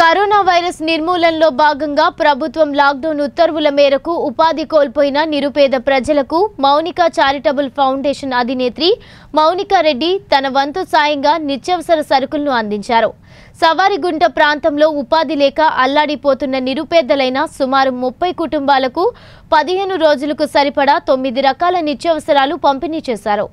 corona virus నిర్మూలనలో భాగంగా ప్రభుత్వం lockdown ఉత్తర్వుల మేరకు ఉపాధి కోల్పోయిన నిరుపేద ప్రజలకు మౌనిక చారిటబుల్ ఫౌండేషన్ అధినేత్రి మౌనిక రెడ్డి తన వంతు సాయంగా నిత్యావసర సరుకులను అందించారు సవారిగుంట ప్రాంతంలో ఉపాధి లేక అల్లాడిపోతున్న నిరుపేదలైన సుమారు ముప్పై కుటుంబాలకు పదిహేను రోజులకు సరిపడా తొమ్మిది రకాల నిత్యావసరాలు పంపిణీ చేశారు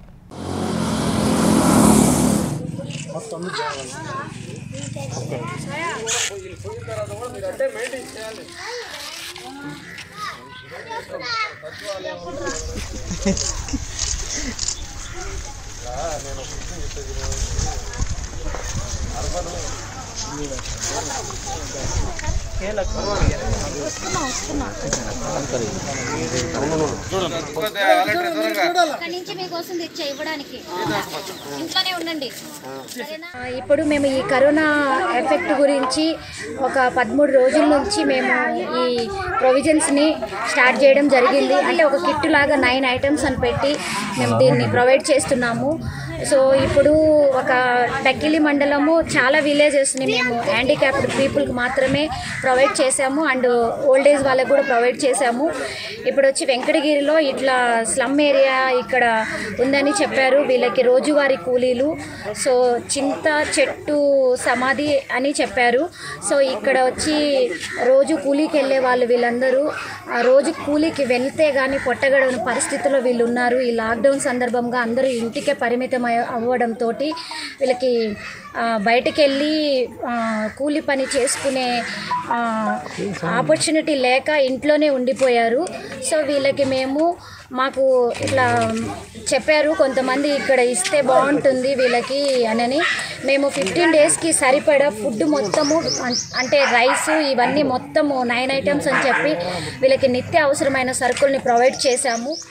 అక్కడి నుంచి మీకోసం తెచ్చా ఇవ్వడానికి ఇంట్లోనే ఉండండి సరేనా ఆ, ఇప్పుడు మేము ఈ కరోనా ఎఫెక్ట్ గురించి ఒక పదమూడు రోజుల నుంచి మేము ఈ ప్రొవిజన్స్ని స్టార్ట్ చేయడం జరిగింది అంటే ఒక కిట్ లాగా నైన్ ఐటమ్స్ అని పెట్టి మేము దీన్ని ప్రొవైడ్ చేస్తున్నాము సో ఇప్పుడు ఒక టక్కిలి మండలము చాలా విలేజెస్ని మేము హ్యాండిక్యాప్డ్ పీపుల్కి మాత్రమే ప్రొవైడ్ చేశాము అండ్ ఓల్డ్ ఏజ్ వాళ్ళకి కూడా ప్రొవైడ్ చేశాము ఇప్పుడు వచ్చి వెంకటగిరిలో ఇట్లా స్లమ్ ఏరియా ఇక్కడ ఉందని చెప్పారు వీళ్ళకి రోజువారీ కూలీలు సో చింత చెట్టు సమాధి అని చెప్పారు సో ఇక్కడ వచ్చి రోజు కూలీకి వెళ్ళే వాళ్ళు వీళ్ళందరూ ఆ రోజు కూలీకి వెళ్తే కానీ పొట్టగడని పరిస్థితిలో వీళ్ళు ఉన్నారు ఈ లాక్డౌన్ సందర్భంగా అందరూ ఇంటికే పరిమితం అయ్య- అవ్వడంతో వీళ్ళకి ఆ, బయటికి వెళ్ళి ఆ, కూలి పని చేసుకునే ఆపర్చునిటీ లేక ఇంట్లోనే ఉండిపోయారు సో వీళ్ళకి మేము మాకు ఇట్లా చెప్పారు కొంతమంది ఇక్కడ ఇస్తే బాగుంటుంది వీళ్ళకి అనని మేము ఫిఫ్టీన్ డేస్కి సరిపడా ఫుడ్ మొత్తము అం- అంటే రైస్ ఇవన్నీ మొత్తము నైన్ ఐటమ్స్ అని చెప్పి వీళ్ళకి నిత్య అవసరమైన సరుకుల్ని ప్రొవైడ్ చేశాము